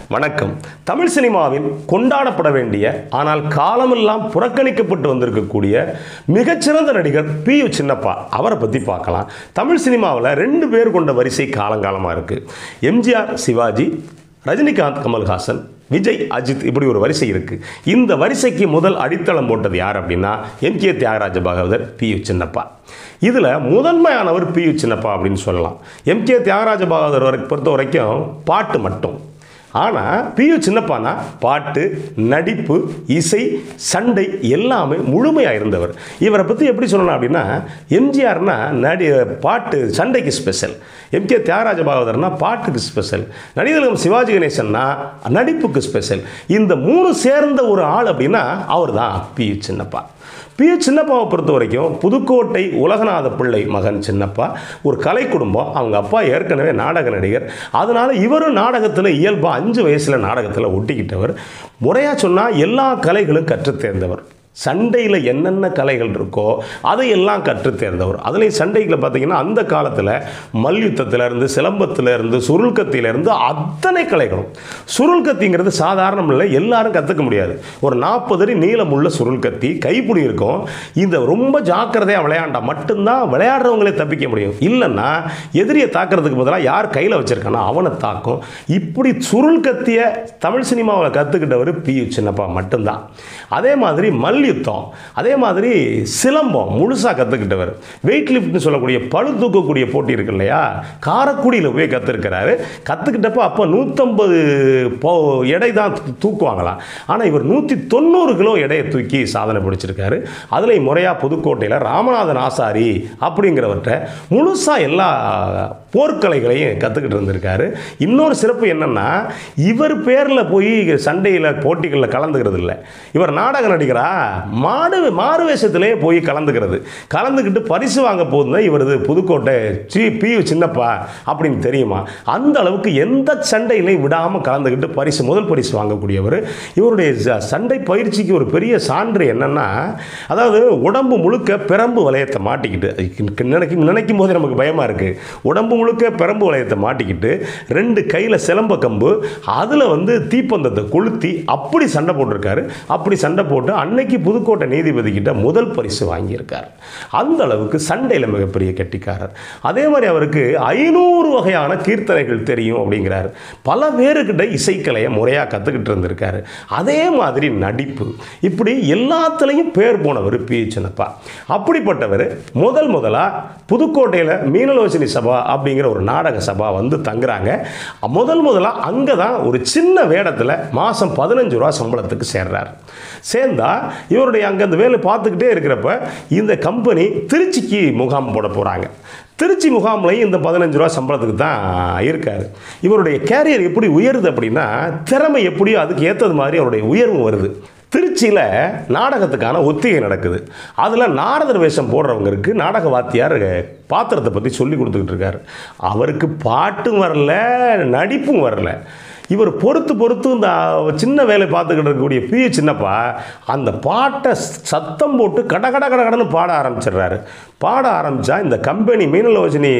வணக்கம் தமிழ் சினிமாவில் கொண்டாடப்பட வேண்டிய ஆனால் காலமெல்லாம் புறக்கணிக்கப்பட்டு வந்திருக்கக்கூடிய மிகச்சிறந்த நடிகர் பி யு சின்னப்பா அவரை பற்றி பார்க்கலாம் தமிழ் சினிமாவில் ரெண்டு பேர் கொண்ட வரிசை காலங்காலமாக இருக்குது எம்ஜிஆர் சிவாஜி ரஜினிகாந்த் கமல்ஹாசன் விஜய் அஜித் இப்படி ஒரு வரிசை இருக்குது இந்த வரிசைக்கு முதல் அடித்தளம் போட்டது யார் அப்படின்னா M K Thyagaraja Bhagavathar P U Chinnappa இதில் முதன்மையானவர் பி யு சின்னப்பா அப்படின்னு சொல்லலாம் எம் கே தியாகராஜ பாகவதர் வரை பொறுத்த வரைக்கும் பாட்டு மட்டும் ஆனால் பி யு சின்னப்பானா பாட்டு நடிப்பு இசை சண்டை எல்லாமே முழுமையாக இருந்தவர் இவரை பற்றி எப்படி சொல்லணும் அப்படின்னா எம்ஜிஆர்னா நடி பாட்டு சண்டைக்கு ஸ்பெஷல் எம் கே தியாகராஜ பாகவதர்னா பாட்டுக்கு ஸ்பெஷல் நடிகர்களும் சிவாஜி கணேசன்னா நடிப்புக்கு ஸ்பெஷல் இந்த மூணு சேர்ந்த ஒரு ஆள் அப்படின்னா அவர் தான் P U Chinnappa P H சின்னப்பாவை பொறுத்த வரைக்கும் புதுக்கோட்டை உலகநாத பிள்ளை மகன் சின்னப்பா ஒரு கலை குடும்பம் அவங்க அப்பா ஏற்கனவே நாடக நடிகர் அதனால் இவரும் நாடகத்தில் இயல்பாக அஞ்சு வயசில் நாடகத்தில் ஒட்டிக்கிட்டவர் முறையாக சொன்னால் எல்லா கலைகளும் கற்றுத் தேர்ந்தவர் சண்டையில் என்னென்ன கலைகள் இருக்கோ அதையெல்லாம் கற்றுத் தேர்ந்தவர் அதுலேயும் சண்டைகளை பார்த்தீங்கன்னா அந்த காலத்தில் மல்யுத்தத்திலேருந்து சிலம்பத்திலேருந்து சுருள்கத்தியிலேருந்து அத்தனை கலைகளும் சுருள்கத்திங்கிறது சாதாரணம் இல்லை எல்லாரும் கற்றுக்க முடியாது ஒரு நாற்பது அடி நீளமுள்ள சுருள்கத்தி கைப்பிடி இருக்கும் இந்த ரொம்ப ஜாக்கிரதையாக விளையாண்டா மட்டும்தான் விளையாடுறவங்களே தப்பிக்க முடியும் இல்லைன்னா எதிரியை தாக்குறதுக்கு பதிலாக யார் கையில் வச்சிருக்கானோ அவனை தாக்கும் இப்படி சுருள் கத்திய தமிழ் சினிமாவில் கற்றுக்கிட்டவர் பி யு சின்னப்பா மட்டும்தான் அதே மாதிரி மல்யுத்தம் அதே மாதிரி சிலம்பம் முழுசாக கற்றுக்கிட்டவர் வெயிட் லிஃப்ட்னு சொல்லக்கூடிய பளு தூக்கக்கூடிய போட்டி இருக்கு இல்லையா காரக்குடியில் போய் கற்றுருக்கிறாரு கற்றுக்கிட்டப்போ அப்போ நூற்றம்பது போ எடை தான் தூ- தூக்குவாங்களாம் ஆனால் இவர் நூற்றி தொண்ணூறு கிலோ எடையை தூக்கி சாதனை பிடிச்சிருக்காரு அதில் முறையாக புதுக்கோட்டையில் ராமநாதன் ஆசாரி அப்படிங்கிறவர்கிட்ட முழுசாக எல்லா போர்க்கலைகளையும் கற்றுக்கிட்டு இருந்திருக்காரு இன்னொரு சிறப்பு என்னன்னா இவர் பேரில் போய் சண்டையில் போட்டிகளில் கலந்துக்கிறது இல்லை இவர் நாடக நடிகரா மாடு மாறு வேஷத்திலே போய் கலந்துக்கிறது கலந்துக்கிட்டு பரிசு வாங்க போகுதுன்னா இவரது Pudukkottai C P U Chinnappa அப்படின்னு தெரியுமா அந்த அளவுக்கு எந்த சண்டையிலையும் விடாமல் கலந்துக்கிட்டு பரிசு முதல் பரிசு வாங்கக்கூடியவர் இவருடைய ச- சண்டை பயிற்சிக்கு ஒரு பெரிய சான்று என்னன்னா அதாவது உடம்பு முழுக்க பிரம்பு வளையத்தை மாட்டிக்கிட்டு அது நினைக்கும் நினைக்கும் போதே நமக்கு பயமாக இருக்குது உடம்பு முழுக்க பிரம்பு வளையத்தை மாட்டிக்கிட்டு ரெண்டு கையில் சிலம்ப கம்பு அதில் வந்து தீப்பந்தத்தை கொளுத்தி அப்படி சண்டை போட்டிருக்காரு அப்படி சண்டை போட்டு அன்னைக்கு புதுக்கோட்டை நீதிபதி கிட்ட முதல் பரிசு வாங்கியிருக்கார் அந்த அளவுக்கு சண்டையில் மிகப்பெரிய கெட்டிக்காரர் அதே மாதிரி அவருக்கு ஐநூறு வகையான கீர்த்தனைகள் தெரியும் அப்படிங்கிறாரு பல பேருக்கிட்ட இசைக்கலையை முறையாக கற்றுக்கிட்டு இருந்திருக்காரு அதே மாதிரி நடிப்பு இப்படி எல்லாத்துலேயும் பேர் போனவர் பி சின்னப்பா அப்படிப்பட்டவர் முதல் முதலாக புதுக்கோட்டையில் மீனலோசனி சபா அப்படிங்கிற ஒரு நாடக சபா வந்து தங்குறாங்க முதல் முதலாக அங்கே தான் ஒரு சின்ன வேடத்தில் மாதம் பதினஞ்சு ரூபா சம்பளத்துக்கு சேர்றார் சேர்ந்தா இவருடைய அங்கே அந்த வேலை பார்த்துக்கிட்டே இருக்கிறப்ப இந்த கம்பெனி திருச்சிக்கு முகாம் போட போகிறாங்க திருச்சி முகாம்லையும் இந்த பதினஞ்சு ரூபா சம்பளத்துக்கு தான் இருக்கார் இவருடைய கேரியர் எப்படி உயருது அப்படின்னா திறமை எப்படியோ அதுக்கு ஏற்றது மாதிரி அவருடைய உயர்வு வருது திருச்சியில் நாடகத்துக்கான ஒத்திகை நடக்குது அதில் நாரதர் வேஷம் போடுறவங்களுக்கு நாடக வாத்தியார் பாத்திரத்தை பற்றி சொல்லி கொடுத்துக்கிட்டு இருக்காரு அவருக்கு பாட்டும் வரல நடிப்பும் வரல இவர் பொறுத்து பொறுத்து இந்த சின்ன வேலை பார்த்துக்கிட்டு இருக்கக்கூடிய பி சின்னப்பா அந்த பாட்டை சத்தம் போட்டு கட கட கட கடன்னு பாட ஆரம்பிச்சிடுறாரு பாட ஆரம்பித்தா இந்த கம்பெனி மீனலோஜினி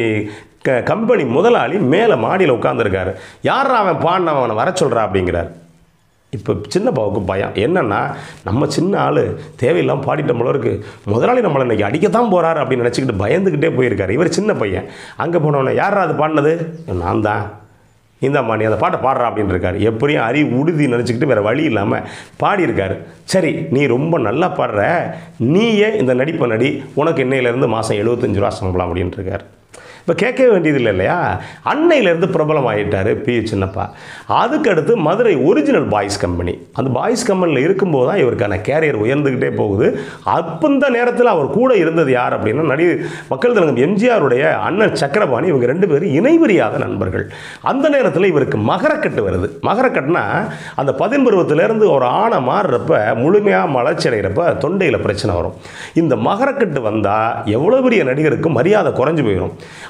க கம்பெனி முதலாளி மேலே மாடியில் உட்காந்துருக்காரு யார் அவன் பாடினவன் அவனை வர சொல்கிறா அப்படிங்கிறார் இப்போ சின்னப்பாவுக்கு பயம் என்னன்னா நம்ம சின்ன ஆள் தேவையில்லாமல் பாடிட்டோம் போல இருக்கு முதலாளி நம்மளை இன்னைக்கு அடிக்கத்தான் போகிறாரு அப்படின்னு நினச்சிக்கிட்டு பயந்துக்கிட்டே போயிருக்காரு இவர் சின்ன பையன் அங்கே போனவொடனே யாரா அது பாடினது நான் தான் இந்தாம்மா நீ அந்த பாட்டை பாடுறா அப்படின்னு இருக்காரு எப்படியும் அறி உறுதி நினச்சிக்கிட்டு வேறு வழி இல்லாமல் பாடியிருக்காரு சரி நீ ரொம்ப நல்லா பாடுற நீயே இந்த நடிப்பை நடி உனக்கு இன்னையிலேருந்து மாதம் எழுபத்தஞ்சு ரூபா சம்பளம் அப்படின்ட்டு இருக்காரு இப்போ கேட்க வேண்டியது இல்லை இல்லையா அன்னையிலேருந்து பிரபலம் ஆகிட்டார் பி சின்னப்பா அதுக்கடுத்து மதுரை ஒரிஜினல் பாய்ஸ் கம்பெனி அந்த பாய்ஸ் கம்பெனியில் இருக்கும்போது தான் இவருக்கான கேரியர் உயர்ந்துக்கிட்டே போகுது அப்போ இந்த நேரத்தில் அவர் கூட இருந்தது யார் அப்படின்னா நடிகர் மக்கள் தலைவர் எம்ஜிஆருடைய அண்ணன் சக்கரபாணி இவங்க ரெண்டு பேரும் இணைபிரியாத நண்பர்கள் அந்த நேரத்தில் இவருக்கு மகரக்கட்டு வருது மகரக்கட்டுனா அந்த பதின்பருவத்திலேருந்து ஒரு ஆணை மாறுறப்ப முழுமையாக மலர்ச்சி அடைகிறப்ப தொண்டையில் பிரச்சனை வரும் இந்த மகரக்கட்டு வந்தால் எவ்வளோ பெரிய நடிகருக்கு மரியாதை குறைஞ்சு போயிடும்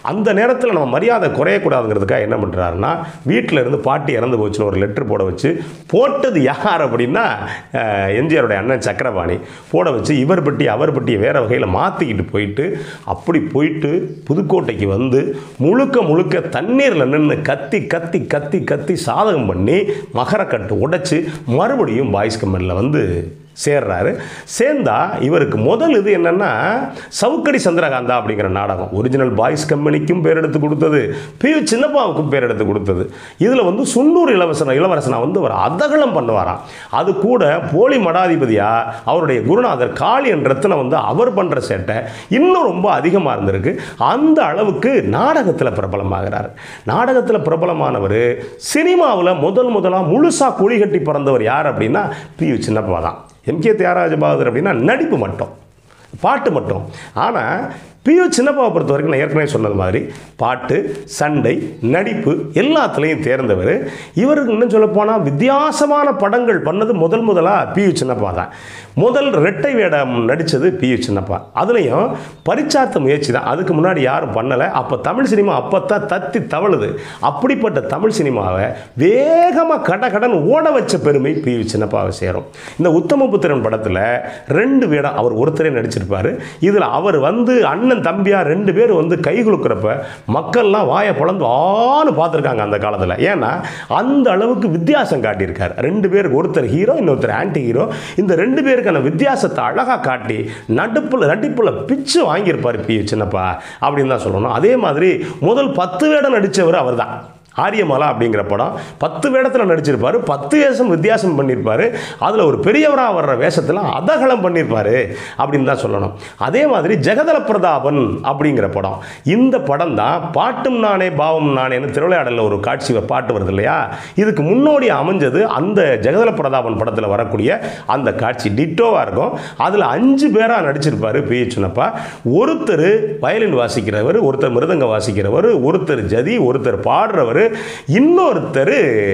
அந்த நேரத்தில் நம்ம மரியாதை குறையக்கூடாதுங்கிறதுக்காக என்ன பண்ணுறாருன்னா வீட்டில் இருந்து பாட்டி இறந்து போச்சுன்னு ஒரு லெட்டர் போட வச்சு போட்டது யார் அப்படின்னா அஹ், எம்ஜிஆருடைய அண்ணன் சக்கரபாணி போட வச்சு இவர் பட்டி அவர் பட்டியை வேறு வகையில் மாற்றிக்கிட்டு போயிட்டு அப்படி போயிட்டு புதுக்கோட்டைக்கு வந்து முழுக்க முழுக்க தண்ணீரில் நின்று கத்தி கத்தி கத்தி கத்தி சாதகம் பண்ணி மகரக்கட்டு உடைச்சு மறுபடியும் பாய்ஸ் கம்பெனியில் வந்து சேர்றாரு சேர்ந்தா இவருக்கு முதல் இது என்னன்னா சவுக்கடி சந்திரகாந்தா அப்படிங்கிற நாடகம் ஒரிஜினல் பாய்ஸ் கம்பெனிக்கும் பேர் எடுத்து கொடுத்தது பி யு சின்னப்பாவுக்கும் பேர் எடுத்து கொடுத்தது இதில் வந்து சுண்டூர் இளவரசன் இளவரசனை வந்து அவர் அதகலம் பண்ணுவாராம் அது கூட போலி மடாதிபதியா அவருடைய குருநாதர் காளியன் ரத்னம் வந்து அவர் பண்ணுற சேட்டை இன்னும் ரொம்ப அதிகமாக இருந்திருக்கு அந்த அளவுக்கு நாடகத்தில் பிரபலமாகிறார் நாடகத்தில் பிரபலமானவர் சினிமாவில் முதல் முதலாக முழுசாக குழி கட்டி பிறந்தவர் யார் அப்படின்னா பி யு சின்னப்பா தான் எம்கே தியாகராஜ பகதூர் அப்படின்னா நடிப்பு மட்டும் பாட்டு மட்டும் ஆனால் பியு சின்னப்பாவை பொறுத்த வரைக்கும் நான் ஏற்கனவே சொன்னது மாதிரி பாட்டு சண்டை நடிப்பு எல்லாத்துலேயும் தேர்ந்தவர் இவருக்கு இன்னும் சொல்லப்போனால் வித்தியாசமான படங்கள் பண்ணது முதல் முதலாக பியு சின்னப்பா தான் முதல் ரெட்டை வேடம் நடித்தது பியு சின்னப்பா அதுலேயும் பரிச்சாத்த முயற்சி தான் அதுக்கு முன்னாடி யாரும் பண்ணலை அப்போ தமிழ் சினிமா அப்போ தான் தத்தி தவழுது அப்படிப்பட்ட தமிழ் சினிமாவை வேகமாக கட கடன் ஓட வச்ச பெருமை பியு சின்னப்பாவை சேரும் இந்த உத்தமபுத்திரன் படத்தில் ரெண்டு வேடம் அவர் ஒருத்தரே நடிச்சிருப்பார் இதில் அவர் வந்து அண்ணன் தம்பியா ரெண்டு பேர் வந்து கை குலுக்கிறப்ப மக்கள்லாம் வாயை பிளந்து ஆன்னு பார்த்துருக்காங்க அந்த காலத்தில் ஏன்னா அந்த அளவுக்கு வித்தியாசம் காட்டியிருக்கார் ரெண்டு பேருக்கு ஒருத்தர் ஹீரோ இன்னொருத்தர் ஆன்டி ஹீரோ இந்த ரெண்டு பேருக்கான வித்தியாசத்தை அழகாக காட்டி நடுப்பில் நடிப்பில் பிச்சு வாங்கியிருப்பார் பி சின்னப்பா அப்படின்னு தான் சொல்லணும் அதே மாதிரி முதல் பத்து வேடம் நடித்தவர் அவர் தான் ஆரியமாலா அப்படிங்கிற படம் பத்து வேடத்தில் நடிச்சிருப்பார் பத்து வேஷம் வித்தியாசம் பண்ணியிருப்பார் அதில் ஒரு பெரியவராக வர்ற வேஷத்தில் அதகலம் பண்ணியிருப்பார் அப்படின்னு தான் சொல்லணும் அதே மாதிரி ஜெகதல பிரதாபன் அப்படிங்கிற படம் இந்த படம் தான் பாட்டும் நானே பாவம் நானேன்னு திருவிளையாடலில் ஒரு காட்சி வ- பாட்டு வருது இல்லையா இதுக்கு முன்னோடி அமைஞ்சது அந்த ஜெகதல பிரதாபன் படத்தில் வரக்கூடிய அந்த காட்சி டிட்டோவாக இருக்கும் அதில் அஞ்சு பேராக நடிச்சிருப்பார் பி சின்னப்பா ஒருத்தர் வயலின் வாசிக்கிறவர் ஒருத்தர் மிருதங்க வாசிக்கிறவர் ஒருத்தர் ஜதி ஒருத்தர் பாடுறவர் இன்னொருத்தர்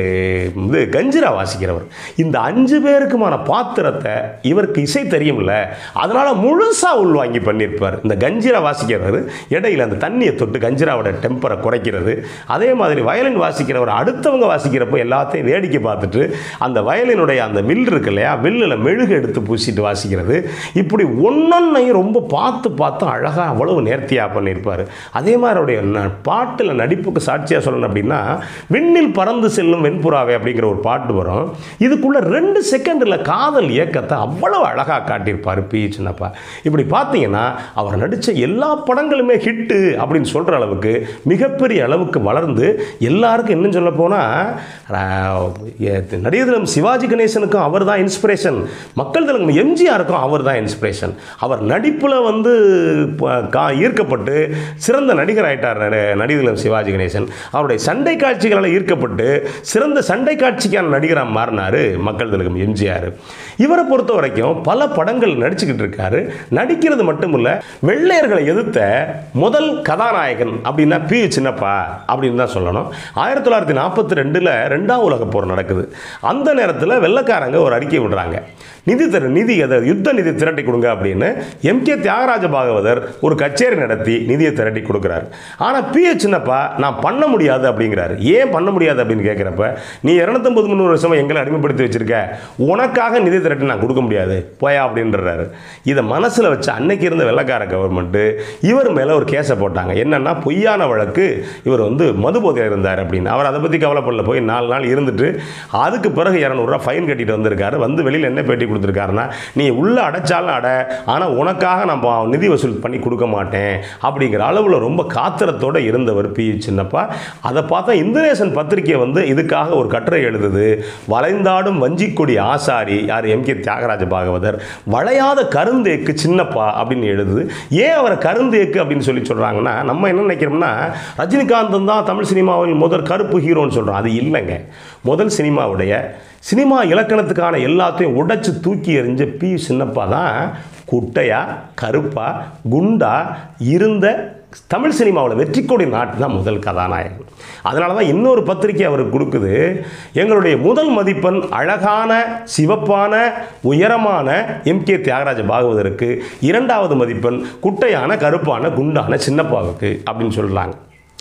இது கஞ்சிரா வாசிக்கிறவர் இந்த அஞ்சு பேருக்குமான பாத்திரத்தை இவருக்கு இசை தெரியும்ல அதனால முழுசா உள்வாங்கி பண்ணியிருப்பார் இந்த கஞ்சிரா வாசிக்கிறவர் இடையில அந்த தண்ணியை தொட்டு கஞ்சிராவோட டெம்பரை குறைக்கிறது அதே மாதிரி வயலின் வாசிக்கிறவர் அடுத்தவங்க வாசிக்கிறப்போ எல்லாத்தையும் வேடிக்கை பார்த்துட்டு அந்த வயலினுடைய அந்த வில் இருக்கு இல்லையா வில்லில் மெழுகு எடுத்து பூசிட்டு வாசிக்கிறது இப்படி ஒன்னொன்னையும் ரொம்ப பார்த்து பார்த்து அழகாக அவ்வளவு நேர்த்தியாக பண்ணியிருப்பார் அதே மாதிரி அவருடைய ந- பாட்டில் நடிப்புக்கு சாட்சியாக சொல்லணும் அப்படின்னா விண்ணில் பறந்து செல்லும் வெண்புறாவே அப்படிங்கிற ஒரு பாட்டு வரும் இதுக்குள்ள ரெண்டு செகண்டில் காதல் இயக்கத்தை அவ்வளவு அழகாக காட்டியிருப்பார் பி சின்னப்பா இப்படி பார்த்தீங்கன்னா அவர் நடித்த எல்லா படங்களுமே ஹிட்டு அப்படின்னு சொல்கிற அளவுக்கு மிகப்பெரிய அளவுக்கு வளர்ந்து எல்லாருக்கும் இன்னும் சொல்ல போனால் நடிகர் தினம் சிவாஜி கணேசனுக்கும் அவர் தான் இன்ஸ்பிரேஷன் மக்கள் திலகம் எம்ஜிஆருக்கும் அவர் தான் இன்ஸ்பிரேஷன் அவர் நடிப்பில் வந்து ப- கா ஈர்க்கப்பட்டு சிறந்த நடிகர் ஆயிட்டார் நடி- நடிகர் திலகம் சிவாஜி கணேசன் அவருடைய சண்டை காட்சிகளால் ஈர்க்கப்பட்டு சிறந்த சண்டை காட்சிக்கான நடிகராக மாறினார் மக்கள் திலகம் எம்ஜிஆர் இவரை பொறுத்த வரைக்கும் பல படங்கள் நடிச்சுக்கிட்டு இருக்காரு நடிக்கிறது மட்டும் இல்லை வெள்ளையர்களை எதிர்த்த முதல் கதாநாயகன் அப்படின்னா பி சின்னப்பா அப்படின்னு தான் சொல்லணும் ஆயிரத்தி தொள்ளாயிரத்தி நாற்பத்தி ரெண்டில் ரெண்டாம் உலகப் போர் நடக்குது அந்த நேரத்தில் வெள்ளைக்காரங்க ஒரு அறிக்கை விடுறாங்க நிதி திர நிதி அதை யுத்த நிதி திரட்டி கொடுங்க அப்படின்னு எம்கே தியாகராஜ பாகவதர் ஒரு கச்சேரி நடத்தி நிதியை திரட்டி கொடுக்குறாரு ஆனால் பி சின்னப்பா நான் பண்ண முடியாது அப்படிங்கிறாரு ஏன் பண்ண முடியாது அப்படின்னு கேட்குறப்ப நீ இரநூத்தம்பது முந்நூறு வருஷமா எங்களை அடிமைப்படுத்தி வச்சிருக்க உனக்காக நிதி திரட்டி நான் கொடுக்க முடியாது போயா அப்படின்றாரு இதை மனசில் வச்சு அன்னைக்கு இருந்த வெள்ளக்கார கவர்மெண்ட்டு இவர் மேலே ஒரு கேஸை போட்டாங்க என்னன்னா பொய்யான வழக்கு இவர் வந்து மது போதையில் இருந்தார் அப்படின்னு அவர் அதை பற்றி கவலைப்படல போய் நாலு நாள் இருந்துட்டு அதுக்கு பிறகு இரநூறுவா ஃபைன் கட்டிட்டு வந்திருக்காரு வந்து வெளியில் என்ன பேட்டி கொடுத்துருக்காருன்னா நீ உள்ள அடைச்சாலும் அடை ஆனால் உனக்காக நான் பா- நிதி வசூல் பண்ணி கொடுக்க மாட்டேன் அப்படிங்கிற அளவில் ரொம்ப காத்திரத்தோட இருந்தவர் பி சின்னப்பா அதை பார்த்தா இந்தோனேசன் பத்திரிக்கை வந்து இதுக்காக ஒரு கட்டுரை எழுதுது வளைந்தாடும் வஞ்சிக்கொடி ஆசாரி யார் எம் கே தியாகராஜ பாகவதர் வளையாத கருந்தேக்கு சின்னப்பா அப்படின்னு எழுதுது ஏன் அவரை கருந்தேக்கு அப்படின்னு சொல்லி சொல்கிறாங்கன்னா நம்ம என்ன நினைக்கிறோம்னா ரஜினிகாந்தன் தான் தமிழ் சினிமாவில் முதல் கருப்பு ஹீரோன்னு சொல்கிறோம் அது இல்லைங்க முதல் சினிமாவுடைய சினிமா இலக்கணத்துக்கான எல்லாத்தையும் உடைச்சு தூக்கி எறிஞ்ச பி சின்னப்பா தான் குட்டையா கருப்பா குண்டா இருந்த தமிழ் சினிமாவில் வெற்றிக்கொடி நாட்டு தான் முதல் கதாநாயகன் அதனால தான் இன்னொரு பத்திரிக்கை அவருக்கு கொடுக்குது எங்களுடைய முதல் மதிப்பெண் அழகான சிவப்பான உயரமான எம் கே தியாகராஜ பாகவதருக்கு இரண்டாவது மதிப்பெண் குட்டையான கருப்பான குண்டான சின்னப்பாவுக்கு அப்படின்னு சொல்கிறாங்க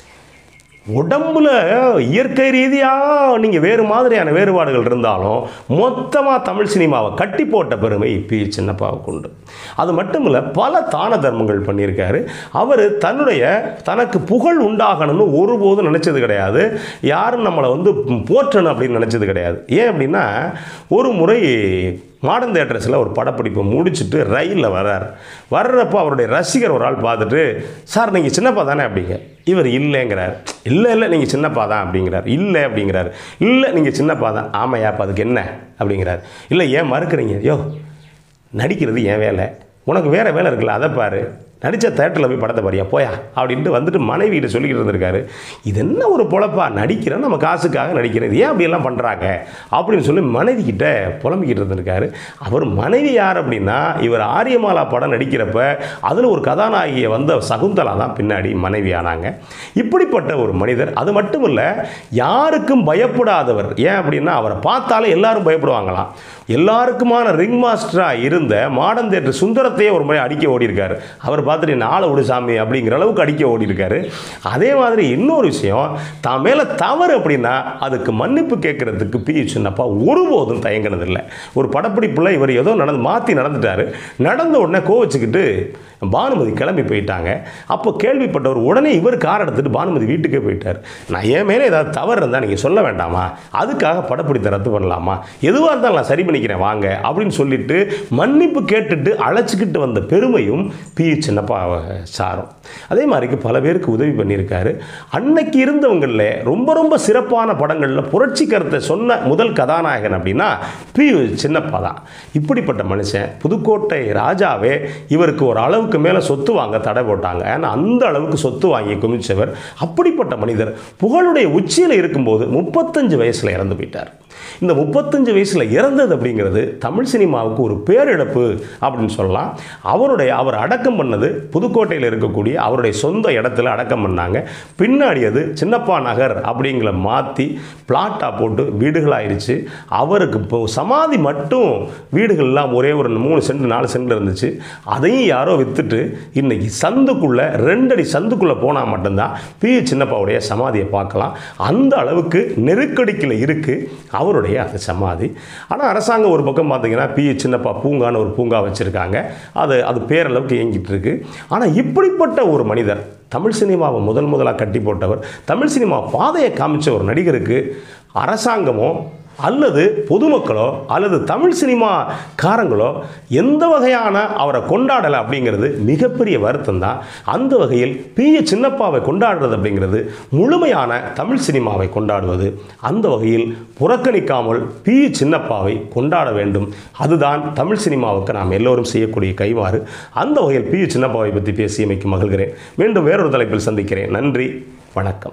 உடம்புல இயற்கை ரீதியாக நீங்கள் வேறு மாதிரியான வேறுபாடுகள் இருந்தாலும் மொத்தமாக தமிழ் சினிமாவை கட்டி போட்ட பெருமை பி சின்னப்பாவுக்கு உண்டு அது மட்டும் இல்லை பல தான தர்மங்கள் பண்ணியிருக்காரு அவர் தன்னுடைய தனக்கு புகழ் உண்டாகணும்னு ஒருபோதும் நினச்சது கிடையாது யாரும் நம்மளை வந்து போற்றணும் அப்படின்னு நினச்சது கிடையாது ஏன் அப்படின்னா ஒரு முறை மாடர்ன் தேட்டர்ஸில் ஒரு படப்பிடிப்பை முடிச்சுட்டு ரயிலில் வர்றார் வர்றப்போ அவருடைய ரசிகர் ஒரு ஆள் பார்த்துட்டு சார் நீங்கள் சின்னப்பா தானே அப்படிங்க இவர் இல்லைங்கிறார் இல்லை இல்லை நீங்கள் சின்னப்பா தான் அப்படிங்கிறார் இல்லை அப்படிங்கிறார் இல்லை நீங்கள் சின்னப்பா தான் ஆமாம் அப்போ அதுக்கு என்ன அப்படிங்கிறார் இல்லை ஏன் மறுக்கிறீங்க யோ நடிக்கிறது என் வேலை உனக்கு வேறு வேலை இருக்குல்ல அதை பாரு நடித்த தேட்டரில் போய் படத்தை பாரியா போயா அப்படின்ட்டு வந்துட்டு மனைவிகிட்ட சொல்லிக்கிட்டு இருந்திருக்காரு இது என்ன ஒரு பொழப்பா நடிக்கிறோம் நம்ம காசுக்காக நடிக்கிறோம் இது ஏன் அப்படியெல்லாம் பண்ணுறாங்க அப்படின்னு சொல்லி மனைவி கிட்ட புலம்பிக்கிட்டு இருந்திருக்காரு அவர் மனைவி யார் அப்படின்னா இவர் ஆரியமாலா படம் நடிக்கிறப்ப அதில் ஒரு கதாநாயகியை வந்த சகுந்தலா தான் பின்னாடி மனைவி ஆனாங்க இப்படிப்பட்ட ஒரு மனிதர் அது மட்டும் இல்லை யாருக்கும் பயப்படாதவர் ஏன் அப்படின்னா அவரை பார்த்தாலே எல்லாரும் பயப்படுவாங்களாம் எல்லாருக்குமான ரிங் மாஸ்டராக இருந்த மாடர்ன் தேட்டர் சுந்தரத்தையே ஒரு முறை அடிக்க ஓடி இருக்காரு அவர் பார்த்துட்டு நாளை விடு சாமி அப்படிங்கிற அளவுக்கு அடிக்க ஓடி இருக்காரு அதே மாதிரி இன்னொரு விஷயம் தான் மேலே தவறு அப்படின்னா அதுக்கு மன்னிப்பு கேட்கறதுக்கு பி சின்னப்பா ஒருபோதும் தயங்கினதில்லை ஒரு படப்பிடிப்பில் இவர் ஏதோ நடந்து மாற்றி நடந்துட்டாரு நடந்த உடனே கோவச்சுக்கிட்டு பானுமதி கிளம்பி போயிட்டாங்க அப்போ கேள்விப்பட்டவர் உடனே இவர் கார் எடுத்துட்டு பானுமதி வீட்டுக்கே போயிட்டார் நான் என் மேலே ஏதாவது தவறு இருந்தால் நீங்கள் சொல்ல வேண்டாமா அதுக்காக படப்பிடித்த ரத்து பண்ணலாமா எதுவாக இருந்தாலும் நான் சரி பண்ணிக்கிறேன் வாங்க அப்படின்னு சொல்லிட்டு மன்னிப்பு கேட்டுட்டு அழைச்சிக்கிட்டு வந்த பெருமையும் பி சின்னப்பா சாரும் அதே மாதிரிக்கு பல பேருக்கு உதவி பண்ணியிருக்காரு அன்னைக்கு இருந்தவங்களில் ரொம்ப ரொம்ப சிறப்பான படங்களில் புரட்சி கருத்தை சொன்ன முதல் கதாநாயகன் அப்படின்னா பி சின்னப்பா தான் இப்படிப்பட்ட மனுஷன் புதுக்கோட்டை ராஜாவே இவருக்கு ஒரு அளவுக்கு மேலே சொத்து வாங்க தடை போட்டாங்க ஏன்னா அந்த அளவுக்கு சொத்து வாங்கி குமிச்சவர் அப்படிப்பட்ட மனிதர் புகழுடைய உச்சியில் இருக்கும்போது முப்பத்தஞ்சு வயசில் இறந்து போயிட்டார் இந்த முப்பத்தஞ்சு வயசில் இறந்தது அப்படிங்கிறது தமிழ் சினிமாவுக்கு ஒரு பேரிழப்பு அப்படின்னு சொல்லலாம் அவருடைய அவர் அடக்கம் பண்ணது புதுக்கோட்டையில் இருக்கக்கூடிய அவருடைய சொந்த இடத்துல அடக்கம் பண்ணாங்க பின்னாடி அது சின்னப்பா நகர் அப்படிங்கிற மாற்றி பிளாட்டாக போட்டு வீடுகளாயிருச்சு அவருக்கு இப்போ சமாதி மட்டும் வீடுகள்லாம் ஒரே ஒரு மூணு சென்ட் நாலு சென்ட் இருந்துச்சு அதையும் யாரோ விற்றுட்டு இன்னைக்கு சந்துக்குள்ளே ரெண்டடி சந்துக்குள்ளே போனால் மட்டும்தான் பி சின்னப்பாவுடைய சமாதியை பார்க்கலாம் அந்த அளவுக்கு நெருக்கடிக்கில் இருக்குது அவருடைய அந்த சமாதி ஆனால் அரசாங்கம் ஒரு பக்கம் பார்த்தீங்கன்னா பி சின்னப்பா பூங்கான்னு ஒரு பூங்கா வச்சுருக்காங்க அது அது பேரளவுக்கு இயங்கிட்டு இருக்கு ஆனால் இப்படிப்பட்ட ஒரு மனிதர் தமிழ் சினிமாவை முதல் முதலாக கட்டி போட்டவர் தமிழ் சினிமா பாதையை காமிச்ச ஒரு நடிகருக்கு அரசாங்கமோ அல்லது பொதுமக்களோ அல்லது தமிழ் சினிமா காரங்களோ எந்த வகையான அவரை கொண்டாடலை அப்படிங்கிறது மிகப்பெரிய வருத்தம் தான் அந்த வகையில் பி ஏ சின்னப்பாவை கொண்டாடுறது அப்படிங்கிறது முழுமையான தமிழ் சினிமாவை கொண்டாடுவது அந்த வகையில் புறக்கணிக்காமல் பி ஏ சின்னப்பாவை கொண்டாட வேண்டும் அதுதான் தமிழ் சினிமாவுக்கு நாம் எல்லோரும் செய்யக்கூடிய கைமாறு அந்த வகையில் பி ஏ சின்னப்பாவை பற்றி பேசியமைக்கு மகிழ்கிறேன் மீண்டும் வேறொரு தலைப்பில் சந்திக்கிறேன் நன்றி வணக்கம்